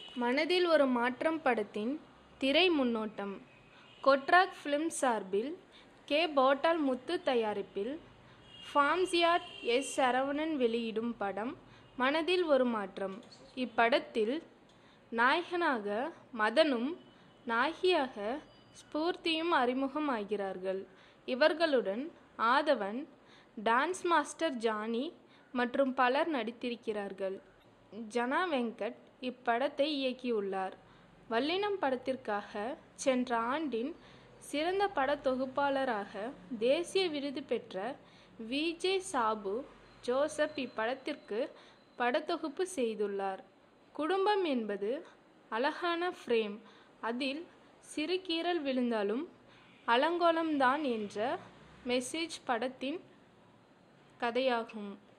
மனதில் ஒரு மாற்றம் படத்தின் திரை முன்னோட்டம் கொட்ராக் ஃபிலிம் சார்பில் கே போட்டால் முத்து தயாரிப்பில் ஃபாம்சியாட் எஸ் சரவணன் வெளியிடும் படம் மனதில் ஒரு மாற்றம் இப்படத்தில் நாயகனாக மதனும் நாயகியாக ஸ்பூர்த்தியும் அறிமுகமாகிறார்கள் இவர்களுடன் ஆதவன் டான்ஸ் மாஸ்டர் ஜானி மற்றும் பலர் நடித்திருக்கிறார்கள் ஜனா வெங்கட் இப்படத்தை இயக்கியுள்ளார் வல்லினம் படத்திற்காக சென்ற ஆண்டின் சிறந்த பட தொகுப்பாளராக தேசிய விருது பெற்ற விஜே சாபு ஜோசப் இப்படத்திற்கு படத்தொகுப்பு செய்துள்ளார் குடும்பம் என்பது அழகான ஃப்ரேம் அதில் சிறு கீறல் விழுந்தாலும் அலங்கோலம்தான் என்ற மெசேஜ் படத்தின் கதையாகும்